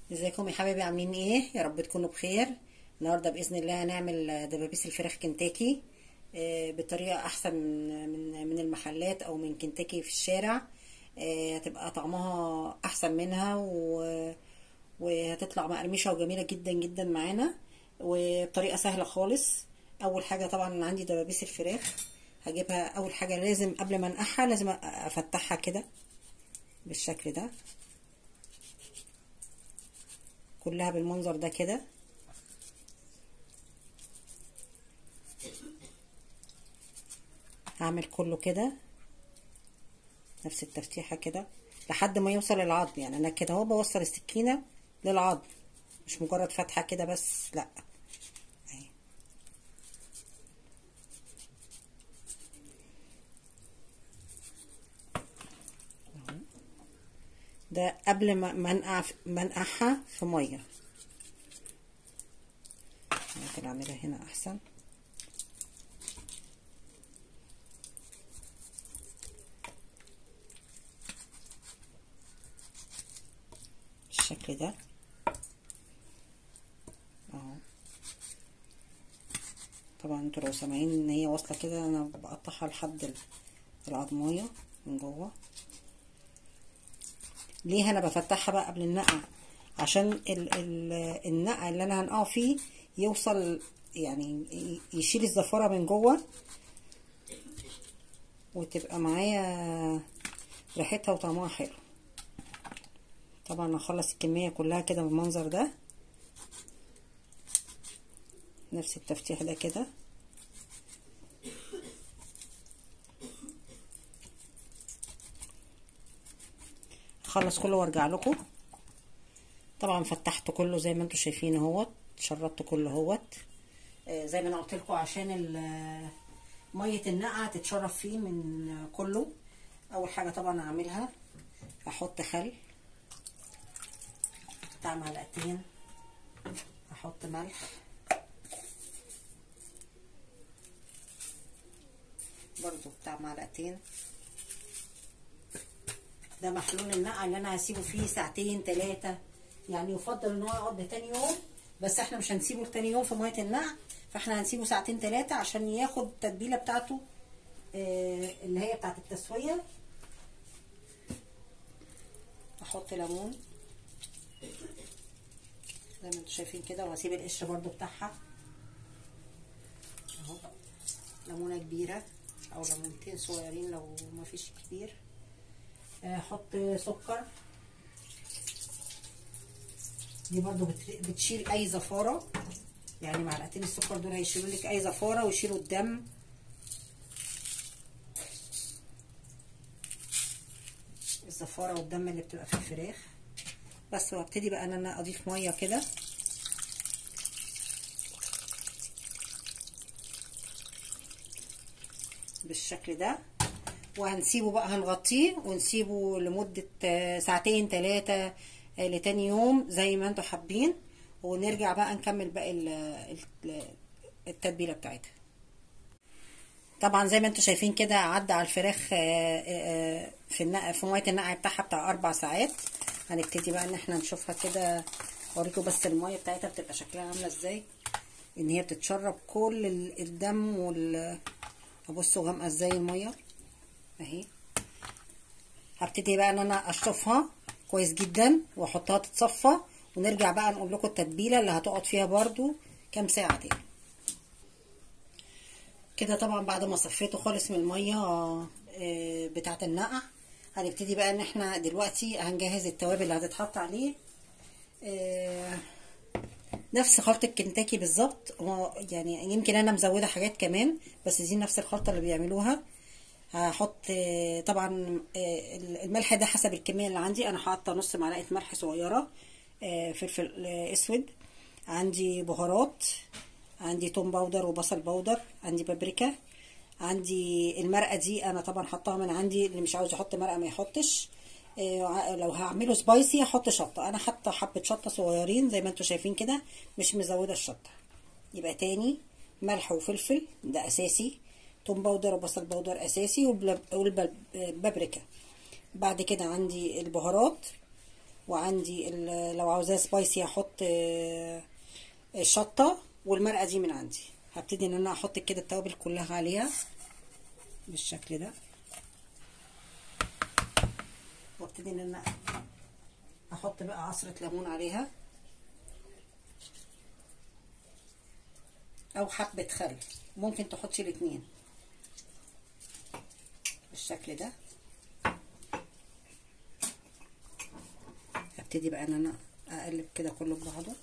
ازيكم يا حبايبي عاملين ايه يا رب تكونوا بخير النهارده باذن الله هنعمل دبابيس الفراخ كنتاكي آه، بطريقه احسن من من من المحلات او من كنتاكي في الشارع آه، هتبقى طعمها احسن منها و وهتطلع مقرمشه وجميله جدا جدا معانا وبطريقه سهله خالص اول حاجه طبعا عندي دبابيس الفراخ هجيبها اول حاجه لازم قبل ما انقعها لازم افتحها كده بالشكل ده كلها بالمنظر ده كده هعمل كله كده نفس التفتيحة كده لحد ما يوصل العظم يعني انا كده اهو بوصل السكينة للعظم مش مجرد فتحة كده بس لا اهي ده قبل ما منقع منقعها في ميه ممكن اعملها هنا احسن بالشكل ده اهو طبعا انتوا لو سامعين ان هي واصله كده انا بقطعها لحد العظميه من جوه ليه انا بفتحها بقى قبل النقع عشان ال ال النقع اللي انا هنقعه فيه يوصل يعني يشيل الزفاره من جوه وتبقى معايا ريحتها وطعمها حلو طبعا هخلص الكميه كلها كده بالمنظر ده نفس التفتيح ده كده اخلص كله وارجع لكم طبعا فتحت كله زي ما انتم شايفين اهوت شربت كله اهوت آه زي ما انا قلت لكم عشان ميه النقعه تتشرب فيه من كله اول حاجه طبعا اعملها احط خل بتاع معلقتين احط ملح برضو بتاع معلقتين ده محلول النقع اللي انا هسيبه فيه ساعتين ثلاثه يعني يفضل ان هو يقعد لتاني يوم بس احنا مش هنسيبه لتاني يوم في ميه النقع فاحنا هنسيبه ساعتين ثلاثه عشان ياخد التتبيله بتاعته آه اللي هي بتاعت التسويه احط ليمون زي ما انتم شايفين كده وهسيب القشر برده بتاعها اهو ليمونه كبيره او ليمونتين صغيرين لو ما فيش كتير احط سكر دي برضو بتشيل اي زفاره يعني معلقتين السكر دول هيشيلوا لك اي زفاره ويشيلوا الدم الزفاره والدم اللي بتبقى في الفراخ بس وابتدي بقى ان انا اضيف ميه كده بالشكل ده وهنسيبه بقى هنغطيه ونسيبه لمدة ساعتين ثلاثة لتاني يوم زي ما انتوا حابين ونرجع بقى نكمل باقي التتبيلة بتاعتها طبعا زي ما انتوا شايفين كده عدى على الفراخ في النقع في ميه النقع بتاعها بتاع اربع ساعات هنبتدي بقى ان احنا نشوفها كده اوريكم بس الميه بتاعتها بتبقى شكلها عامله ازاي ان هي بتتشرب كل الدم وال بصوا غامقه ازاي الميه اهي هبتدي بقى ان انا اشطفها كويس جدا واحطها تتصفى ونرجع بقى نقول لكم التتبيله اللي هتقعد فيها برده كام ساعه تاني كده طبعا بعد ما صفيته خالص من الميه بتاعه النقع هنبتدي بقى ان احنا دلوقتي هنجهز التوابل اللي هتتحط عليه نفس خلطة كنتاكي بالظبط يعني يمكن انا مزوده حاجات كمان بس دي نفس الخلطه اللي بيعملوها هحط طبعا الملح ده حسب الكميه اللي عندي انا حاطه نص معلقه ملح صغيره فلفل اسود عندي بهارات عندي توم باودر وبصل باودر عندي بابريكا عندي المرقه دي انا طبعا حطاها من عندي اللي مش عاوز يحط مرقه ما يحطش لو هعمله سبايسي هحط شطه انا حاطه حبه شطه صغيرين زي ما انتم شايفين كده مش مزوده الشطه يبقى تاني ملح وفلفل ده اساسي توم باودر وبصل باودر اساسي والبابريكا بعد كده عندي البهارات وعندي ال- لو عاوزاه سبايسي هحط آه، الشطه والمرقه دي من عندي هبتدي ان انا احط كده التوابل كلها عليها بالشكل ده وابتدي ان انا احط بقى عصرة ليمون عليها او حبة خل ممكن تحطي الاتنين بالشكل ده هبتدي بقى ان انا اقلب كده كله ببعضه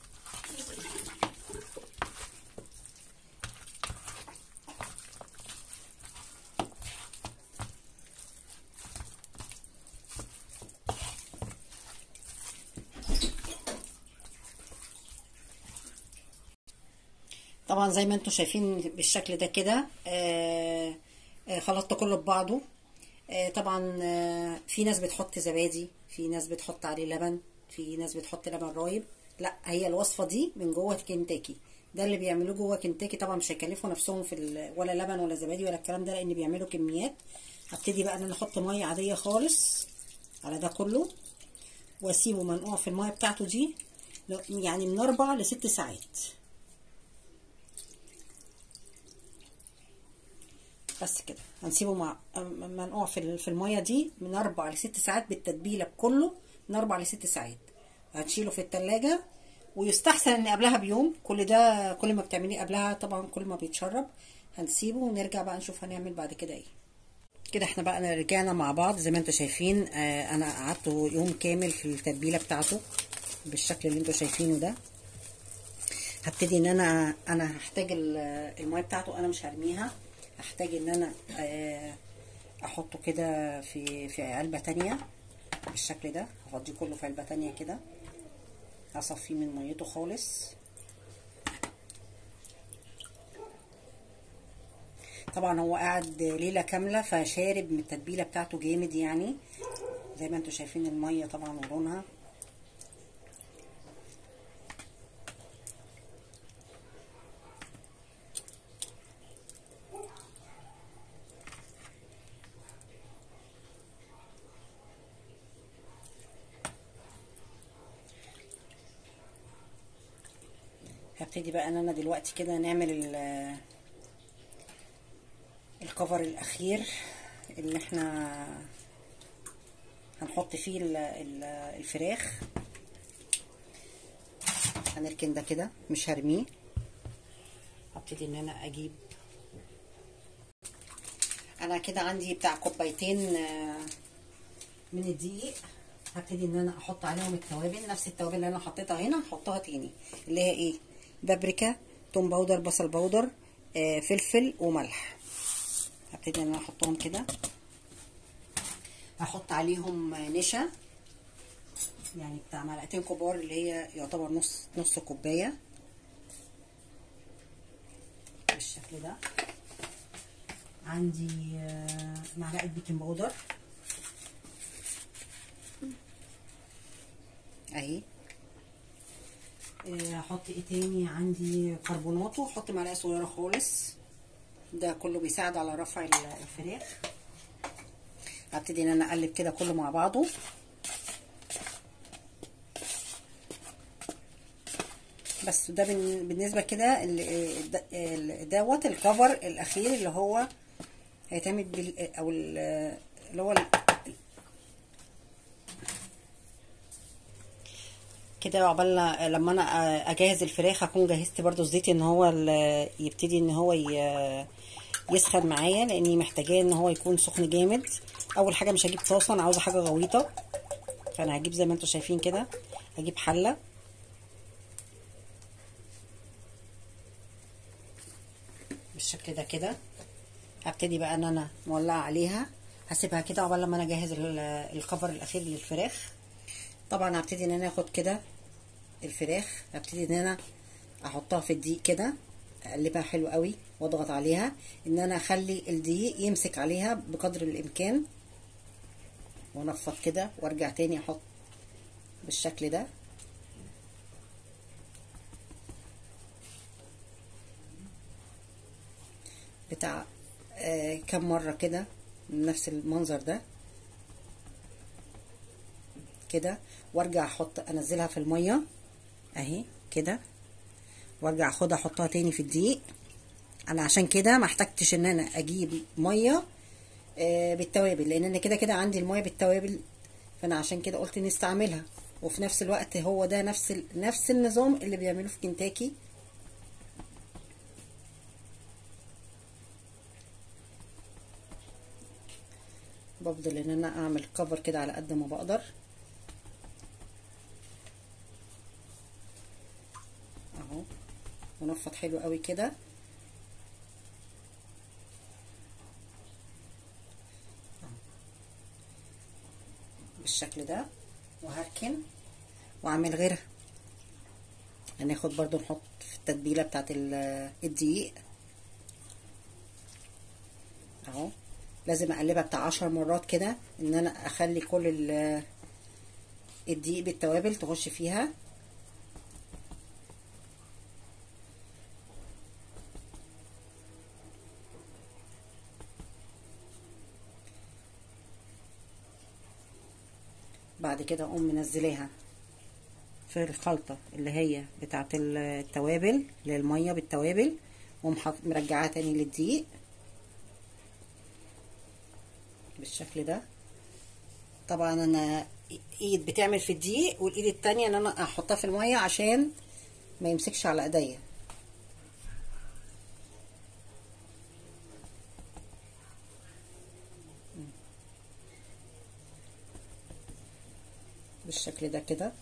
طبعا زي ما انتم شايفين بالشكل ده كده آه آه خلطت كله ببعضه آه طبعا آه في ناس بتحط زبادي في ناس بتحط عليه لبن في ناس بتحط لبن رايب لا هي الوصفه دي من جوه كنتاكي ده اللي بيعملوه جوه كنتاكي طبعا مش هيكلفوا نفسهم في ال- ولا لبن ولا زبادي ولا الكلام ده لان بيعملوا كميات هبتدي بقى ان انا احط ميه عاديه خالص على ده كله واسيبه منقوع في الميه بتاعته دي يعني من اربع لست ساعات بس كده هنسيبه مع منقوع في ال- في الميه دي من اربع لست ساعات بالتتبيله بكله من اربع لست ساعات هتشيله في التلاجة ويستحسن ان قبلها بيوم كل ده كل ما بتعمليه قبلها طبعا كل ما بيتشرب هنسيبه ونرجع بقى نشوف هنعمل بعد كده ايه كده احنا بقى رجعنا مع بعض زي ما انتم شايفين آه انا قعدت يوم كامل في التتبيله بتاعته بالشكل اللي انتم شايفينه ده هبتدي ان انا انا هحتاج ال- الميه بتاعته انا مش هرميها هحتاج ان انا آه، احطه كده في في علبه تانية بالشكل ده هفضيه كله في علبه تانية كده هصفيه من ميته خالص طبعا هو قاعد ليله كامله فشارب من التتبيله بتاعته جامد يعني زي ما انتم شايفين الميه طبعا ولونها هبتدي بقى ان انا دلوقتي كده نعمل ال- الكفر الاخير اللي احنا هنحط فيه ال- ال- الفراخ هنركن ده كده مش هرميه هبتدي ان انا اجيب انا كده عندي بتاع كوبايتين آه، من الدقيق هبتدي ان انا احط عليهم التوابل نفس التوابل اللي انا حطيتها هنا هحطها تاني اللي هي ايه بابريكا توم باودر بصل باودر آه فلفل وملح هبتدي ان انا احطهم كده هحط عليهم نشا يعني بتاع معلقتين كبار اللي هي يعتبر نص نص كوبايه بالشكل ده عندي آه، معلقه بيكنج باودر اهي آه، هحط ايه تاني عندي كربوناتو احط معلقه صغيره خالص ده كله بيساعد على رفع ال- الفراخ هبتدي ان انا اقلب كده كله مع بعضه بس ده بن- بالنسبه كده ال- د- ال- دوت الكفر الاخير اللي هو هيتعمل بال او ال- اللي هو ال- كده عقبال ما- لما انا اجهز الفراخ هكون جهزت برضو الزيت ان هو ال- يبتدي ان هو ي- يسخن معايا لاني محتاجاه ان هو يكون سخن جامد اول حاجه مش هجيب طاسه انا عاوزه حاجه غويطه فانا هجيب زي ما انتم شايفين كده هجيب حله بالشكل ده كده هبتدي بقى ان انا مولعه عليها هسيبها كده عقبال لما انا اجهز ال- الكفر الاخير للفراخ طبعا هبتدي ان انا اخد كده الفراخ هبتدي ان انا احطها في الدقيق كده اقلبها حلو قوي واضغط عليها ان انا اخلي الدقيق يمسك عليها بقدر الامكان وانفض كده وارجع تاني احط بالشكل ده بتاع آه كم مرة كده نفس المنظر ده كده وارجع احط انزلها في الميه اهي كده وارجع اخدها احطها تاني في الدقيق انا عشان كده ما احتجتش ان انا اجيب ميه آه بالتوابل لان انا كده كده عندي الميه بالتوابل فانا عشان كده قلت نستعملها وفي نفس الوقت هو ده نفس ال... نفس النظام اللي بيعملوه في كنتاكي بفضل ان انا اعمل كفر كده على قد ما بقدر اهو ونفض حلو قوي كده بالشكل ده وهركن واعمل غيرها هناخد برضو نحط في التتبيله بتاعت الدقيق اهو لازم اقلبها بتاع عشر مرات كده ان انا اخلي كل الدقيق بالتوابل تخش فيها بعد كده اقوم منزلاها في الخلطة اللي هي بتاعت التوابل اللي المية بالتوابل ومرجعاها تاني للدقيق بالشكل ده طبعا انا ايد بتعمل في الدقيق والايد التانية ان انا احطها في المية عشان ما يمسكش على ايديا بالشكل ده كده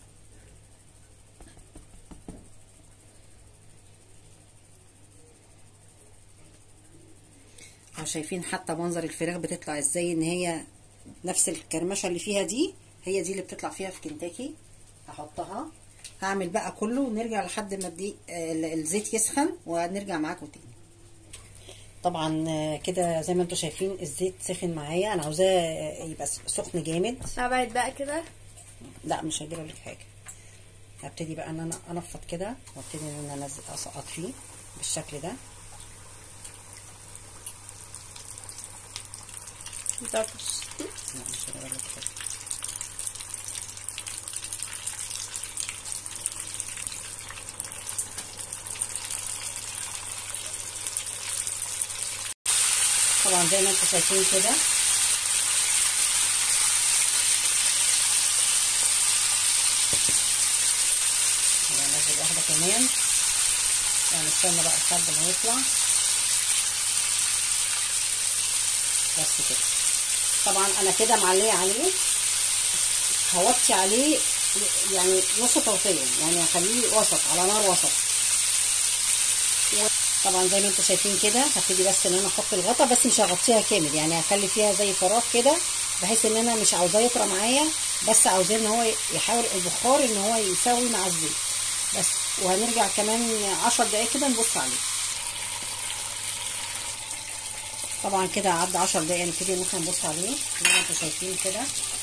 شايفين حتى منظر الفراخ بتطلع ازاي ان هي نفس الكرمشه اللي فيها دي هي دي اللي بتطلع فيها في كنتاكي هحطها هعمل بقى كله ونرجع لحد ما دي الزيت يسخن ونرجع معاكم تاني طبعا كده زي ما انتم شايفين الزيت سخن معايا انا عاوزاه يبقى سخن جامد ابعد بقى كده لا مش هجيب لك حاجه هبتدي بقى ان انا انفض كده وابتدي ان انا انزل اسقط فيه بالشكل ده متعرفش لا مش هجيب لك حاجه طبعا زي ما انتم شايفين كده هنزل واحدة كمان يعني استنى بقى لحد ما يطلع بس كده طبعا انا كده معليه عليه هوطي عليه يعني نص توطيه يعني هخليه وسط على نار وسط طبعا زي ما انتم شايفين كده هبتدي بس ان انا احط الغطا بس مش هغطيها كامل يعني هخلي فيها زي فراغ كده بحيث ان انا مش عاوزاه يطرى معايا بس عاوزاه ان هو يحاول البخار ان هو يساوي مع الزيت بس وهنرجع كمان عشر دقايق كده نبص عليه طبعا كده عدى عشر دقايق نبتدي ان احنا نبص عليه زي ما انتم شايفين كده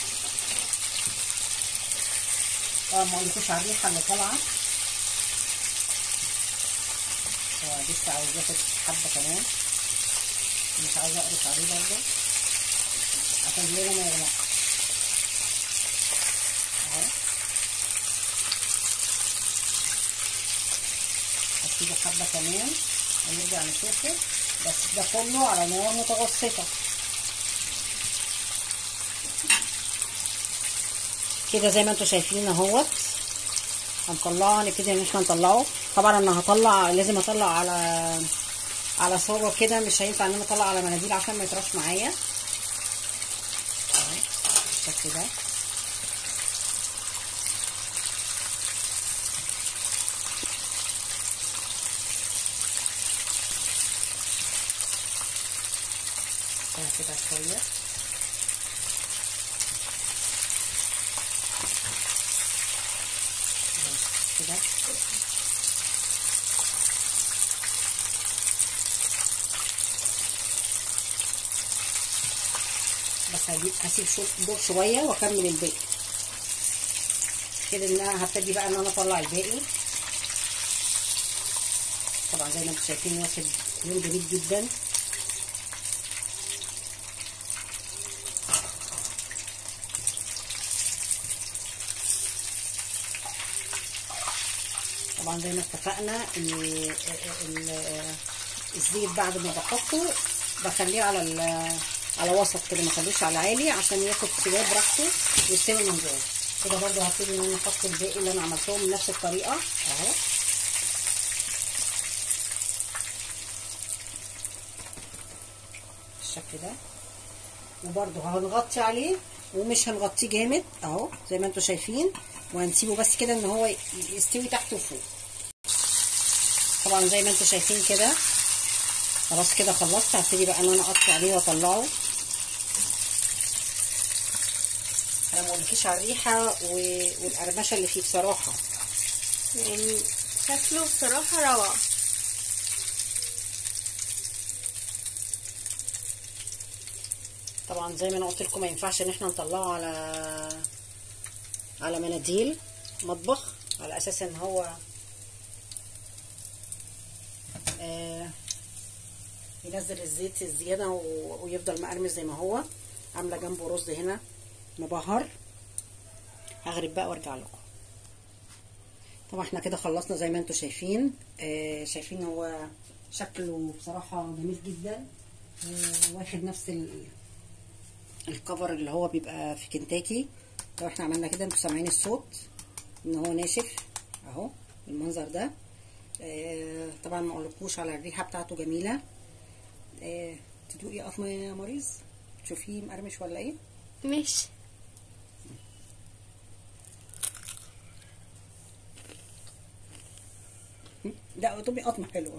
طبعا ما اقولكوش على الريحه اللي طالعه هو لسه عاوز ياخد حبه كمان مش عاوزه اقرص عليه برضه عشان لونه ما يغمقش اهو هسيبه حبه كمان ونرجع نشوفه بس ده كله على نار متوسطه كده زي ما انتم شايفين اهوت هنطلعه نبتدي ان احنا نطلعه طبعا انا هطلع لازم اطلع على على صاجه كده مش هينفع ان انا اطلع على مناديل عشان ما يطراش معايا بالشكل ده كده شويه كده بس هجيب هسيب دور شويه واكمل الباقي كده ان انا هبتدي بقى ان انا اطلع الباقي طبعا زي ما انتم شايفين واخد لون جميل جدا طبعا زي ما اتفقنا ان ال- ال- الزيت بعد ما بحطه بخليه على ال- على وسط كده ما اخلوش على عالي عشان ياخد سواه براحته ويستوي من جوه كده برضو هبتدي ان انا احط الباقي اللي انا عملتهم بنفس الطريقه اهو بالشكل ده وبرده هنغطي عليه ومش هنغطيه جامد اهو زي ما انتم شايفين وهنسيبه بس كده ان هو يستوي تحت وفوق طبعا زي ما انتم شايفين كده خلاص كده خلصت هبتدي بقى ان انا اقطع عليه واطلعه انا ما اقولكيش على الريحه و- والقرمشه اللي فيه بصراحه يعني شكله بصراحة روعة طبعا زي ما انا قلت لكم ما ينفعش ان احنا نطلعه على على مناديل مطبخ على اساس ان هو آه ينزل الزيت الزياده و- ويفضل مقرمش زي ما هو عامله جنبه رز هنا مبهر هغرب بقى وارجع لكم طبعا احنا كده خلصنا زي ما انتم شايفين آه شايفين هو شكله بصراحه جميل جدا آه واخد نفس ال- الكفر اللي هو بيبقى في كنتاكي لو احنا عملنا كده انتوا سامعين الصوت ان هو ناشف اهو بالمنظر ده آه طبعا ما اقولكوش على الريحه بتاعته جميله آه تدوقي قطمه يا مريض تشوفيه مقرمش ولا ايه ماشي لا طبي قطمه حلوه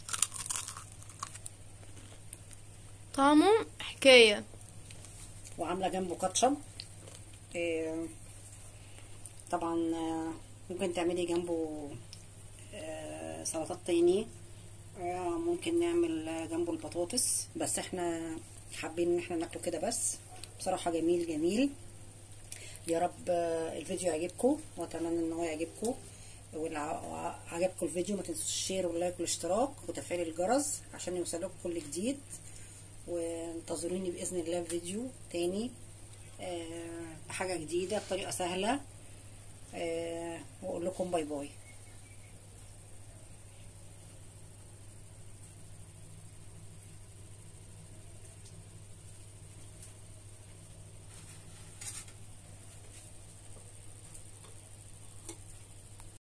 طعمه حكاية وعامله جنبه كاتشب آه، طبعا آه، ممكن تعملي جنبه آه، سلطات تاني آه، ممكن نعمل آه، جنبه البطاطس بس احنا حابين ان احنا ناكله كده بس بصراحه جميل جميل يا رب آه، الفيديو يعجبكم واتمنى ان هو يعجبكم ولو عجبكم الفيديو ما تنسوش الشير واللايك والاشتراك وتفعيل الجرس عشان يوصلكم كل جديد وانتظروني باذن الله في فيديو تاني آه، بحاجه جديده بطريقه سهله آه، واقول لكم باي باي